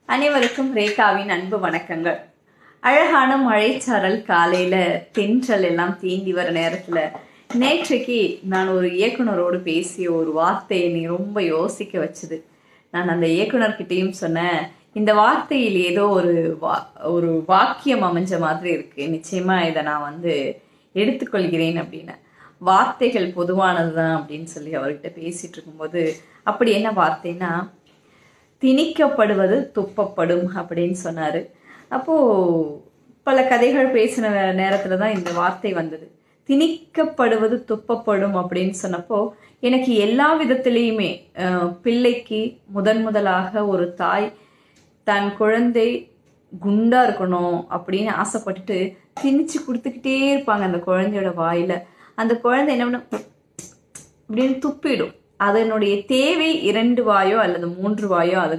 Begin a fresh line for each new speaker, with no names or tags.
அனைவருக்கும் ரேகாவின் அன்பு வணக்கங்கள் அழகான மழைச்சாரல் காலையில தென்றல் எல்லாம் தீண்டி வர நேரத்துல நேற்றைக்கு நான் ஒரு இயக்குனரோடு பேசிய ஒரு வார்த்தை என்னை ரொம்ப யோசிக்க வச்சுது நான் அந்த இயக்குனர்கிட்டயும் சொன்னேன் இந்த வார்த்தையில் ஏதோ ஒரு வா ஒரு வாக்கியம் அமைஞ்ச மாதிரி இருக்கு நிச்சயமா இதை நான் வந்து எடுத்துக்கொள்கிறேன் அப்படின்னு வார்த்தைகள் பொதுவானது தான் அப்படின்னு சொல்லி அவர்கிட்ட பேசிட்டு இருக்கும்போது அப்படி என்ன வார்த்தைன்னா திணிக்கப்படுவது துப்பப்படும் அப்படின்னு சொன்னாரு அப்போ பல கதைகள் பேசின நேரத்துல தான் இந்த வார்த்தை வந்தது திணிக்கப்படுவது துப்பப்படும் அப்படின்னு சொன்னப்போ எனக்கு எல்லா விதத்திலையுமே அஹ், பிள்ளைக்கு முதன் முதலாக ஒரு தாய் தன் குழந்தை குண்டா இருக்கணும் அப்படின்னு ஆசைப்பட்டுட்டு திணிச்சு கொடுத்துக்கிட்டே இருப்பாங்க அந்த குழந்தையோட வாயில அந்த குழந்தை என்ன பண்ணும் அப்படின்னு துப்பிடும் அதனுடைய தேவை இரண்டு வாயோ அல்லது மூன்று வாயோ அது